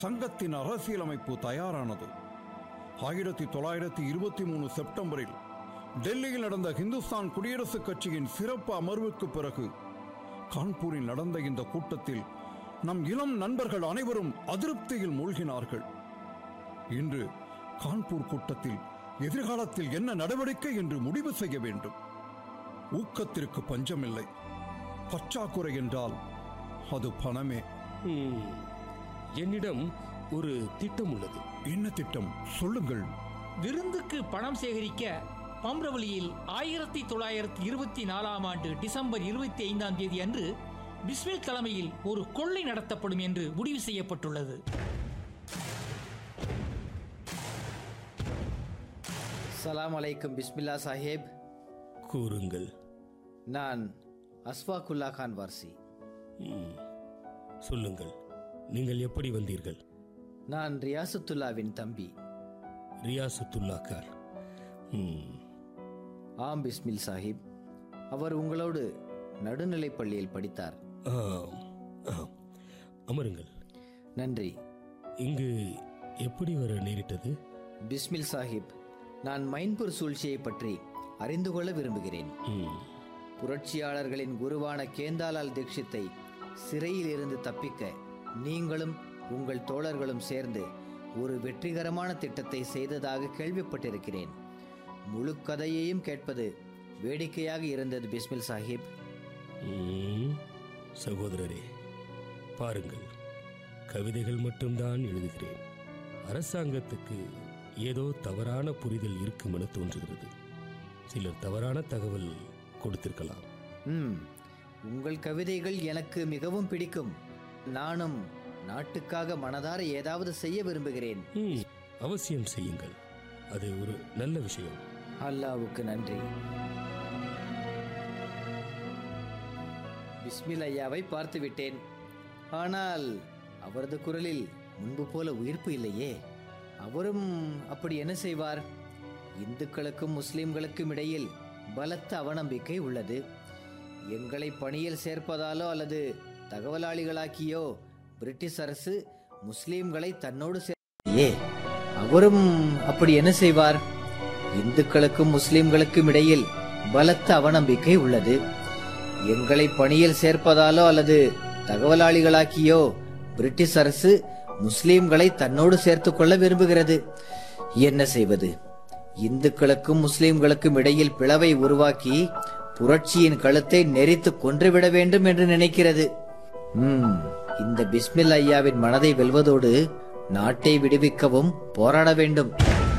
சங்கத்தின் அரசியலமைப்பு தயாரானது ஆயிரத்தி தொள்ளாயிரத்தி இருபத்தி மூணு செப்டம்பரில் டெல்லியில் நடந்த ஹிந்துஸ்தான் குடியரசுக் கட்சியின் சிறப்பு அமர்வுக்கு பிறகு கான்பூரில் நடந்த இந்த கூட்டத்தில் நம் இளம் நண்பர்கள் அனைவரும் அதிருப்தியில் மூழ்கினார்கள் இன்று கான்பூர் கூட்டத்தில் எதிர்காலத்தில் என்ன நடவடிக்கை என்று முடிவு செய்ய வேண்டும் ஊக்கத்திற்கு பஞ்சமில்லை பற்றாக்குறை என்றால் அது பணமே ம், என்னிடம் ஒரு திட்டம் உள்ளது என்ன திட்டம் சொல்லுங்கள் விருந்துக்கு பணம் சேகரிக்க பம்ரவலியில் ஆயிரத்தி தொள்ளாயிரத்தி இருபத்தி நாலாம் ஆண்டு டிசம்பர் இருபத்தி ஐந்தாம் தேதி அன்று பிஸ்மில் தலைமையில் ஒரு கொள்ளை நடத்தப்படும் என்று முடிவு செய்யப்பட்டுள்ளது சலாம் அலைக்கும் பிஸ்மில்லா சாஹேப் கூறுங்கள் நான் அஸ்வாக்குல்லா கான் வார்சி ம், சொல்லுங்கள் நீங்கள் எப்படி வந்தீர்கள் நான் ரியாசத்துல்லாவின் தம்பி ரியாசுத்துல்லா கார் ம், ஆம் பிஸ்மில் சாஹிப் அவர் உங்களோடு நடுநிலைப் பள்ளியில் படித்தார் ஆம், ஆம். அமருங்கள் நன்றி இங்கு எப்படி வர நேரிட்டது பிஸ்மில் சாஹிப் நான் மைன்பூர் சூழ்ச்சியை பற்றி அறிந்து கொள்ள விரும்புகிறேன் ம், புரட்சியாளர்களின் குருவான கேந்தாலால் தீட்சித்தை சிறையில் இருந்து தப்பிக்க நீங்களும் உங்கள் தோழர்களும் சேர்ந்து ஒரு வெற்றிகரமான திட்டத்தை செய்ததாக கேள்விப்பட்டிருக்கிறேன் முழு கதையையும் கேட்பது வேடிக்கையாக இருந்தது பிஸ்மில் சாஹிப் ம், சகோதரரே பாருங்கள் கவிதைகள் மட்டும்தான் எழுதுகிறேன் அரசாங்கத்துக்கு ஏதோ தவறான புரிதல் இருக்கும் என தோன்றுகிறது சிலர் தவறான தகவல் கொடுத்திருக்கலாம் ம் உங்கள் கவிதைகள் எனக்கு மிகவும் பிடிக்கும் நானும் நாட்டுக்காக மனதார ஏதாவது செய்ய விரும்புகிறேன் ம், அவசியம் செய்யுங்கள் அது ஒரு நல்ல விஷயம் அல்லாவுக்கு நன்றி பிஸ்மில் ஐயாவை பார்த்து விட்டேன் ஆனால் அவரது குரலில் முன்பு போல உயிர்ப்பு இல்லையே அவரும் அப்படி என்ன செய்வார் இந்துக்களுக்கும் முஸ்லிம்களுக்கும் இடையில் பலத்த அவநம்பிக்கை உள்ளது எங்களை பணியில் சேர்ப்பதாலோ அல்லது தகவலாளிகளாக்கியோ பிரிட்டிஷ் அரசு முஸ்லிம்களை தன்னோடு சே ஏ அவரும் அப்படி என்ன செய்வார் இந்துக்களுக்கும் முஸ்லிம்களுக்கும் இடையில் பலத்த அவநம்பிக்கை உள்ளது எங்களை பணியில் சேர்ப்பதாலோ அல்லது தகவலாளிகளாக்கியோ பிரிட்டிஷ் அரசு முஸ்லிம்களை தன்னோடு சேர்த்துக் கொள்ள விரும்புகிறது என்ன செய்வது இந்துக்களுக்கும் முஸ்லிம்களுக்கும் இடையில் பிளவை உருவாக்கி புரட்சியின் கழுத்தை நெரித்து கொன்றுவிட வேண்டும் என்று நினைக்கிறது ம், இந்த பிஸ்மில் ஐயாவின் மனதை வெல்வதோடு நாட்டை விடுவிக்கவும் போராட வேண்டும்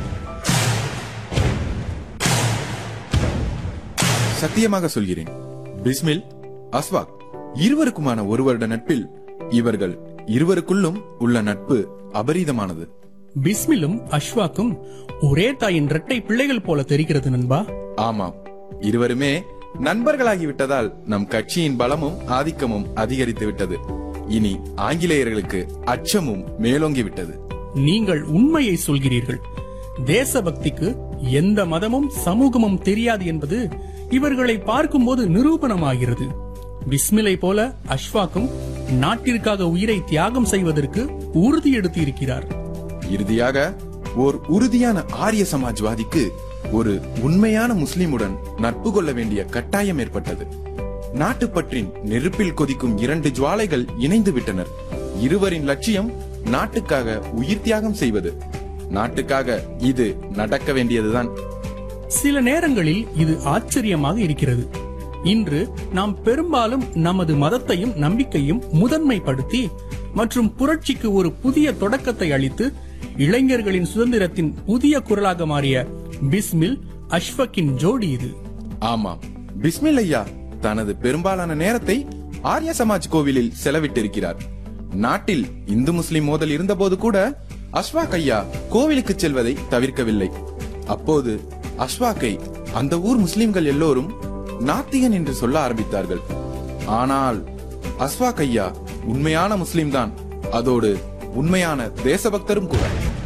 சத்தியமாக சொல்கிறேன் பிஸ்மில் அஸ்வாக் இருவருக்குமான ஒரு வருட நட்பில் இவர்கள் இருவருக்குள்ளும் உள்ள நட்பு அபரீதமானது பிஸ்மிலும் அஷ்வாக்கும் ஒரே தாயின் இரட்டை பிள்ளைகள் போல தெரிகிறது நண்பா ஆமாம் இருவருமே நண்பர்களாகிவிட்டதால் நம் கட்சியின் பலமும் ஆதிக்கமும் அதிகரித்து விட்டது இனி ஆங்கிலேயர்களுக்கு அச்சமும் மேலோங்கி விட்டது நீங்கள் உண்மையை சொல்கிறீர்கள் தேசபக்திக்கு எந்த மதமும் சமூகமும் தெரியாது என்பது இவர்களை பார்க்கும்போது நிரூபணமாகிறது பிஸ்மிலை போல அஷ்வாக்கும் நாட்டிற்காக உயிரை தியாகம் செய்வதற்கு உறுதி எடுத்து இருக்கிறார் இறுதியாக ஓர் உறுதியான ஆரிய சமாஜ்வாதிக்கு ஒரு உண்மையான முஸ்லிமுடன் நட்பு கொள்ள வேண்டிய கட்டாயம் ஏற்பட்டது நாட்டுப்பற்றின் நெருப்பில் கொதிக்கும் இரண்டு ஜுவாலைகள் இணைந்து விட்டனர் இருவரின் லட்சியம் நாட்டுக்காக உயிர் தியாகம் செய்வது நாட்டுக்காக இது நடக்க வேண்டியதுதான் சில நேரங்களில் இது ஆச்சரியமாக இருக்கிறது இன்று நாம் பெரும்பாலும் நமது மதத்தையும் நம்பிக்கையும் முதன்மைப்படுத்தி மற்றும் புரட்சிக்கு ஒரு புதிய தொடக்கத்தை அளித்து இளைஞர்களின் சுதந்திரத்தின் புதிய குரலாக மாறிய பிஸ்மில் அஷ்வக்கின் ஜோடி இது ஆமாம் பிஸ்மில் ஐயா தனது பெரும்பாலான நேரத்தை ஆர்ய சமாஜ் கோவிலில் செலவிட்டிருக்கிறார் நாட்டில் இந்து முஸ்லிம் மோதல் இருந்தபோது கூட அஸ்வாக் ஐயா கோவிலுக்கு செல்வதை தவிர்க்கவில்லை அப்போது அஸ்வாக்கை அந்த ஊர் முஸ்லிம்கள் எல்லோரும் நாத்திகன் என்று சொல்ல ஆரம்பித்தார்கள் ஆனால் அஸ்வாக் ஐயா உண்மையான முஸ்லிம் தான் அதோடு உண்மையான தேசபக்தரும் கூட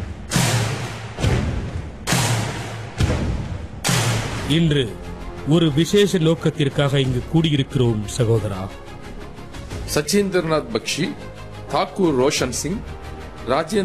இன்று ஒரு விசேஷ நோக்கத்திற்காக இங்கு கூடியிருக்கிறோம் சகோதரா சச்சீந்திரநாத் பக்ஷி தாக்கூர் ரோஷன் சிங் ராஜ்ய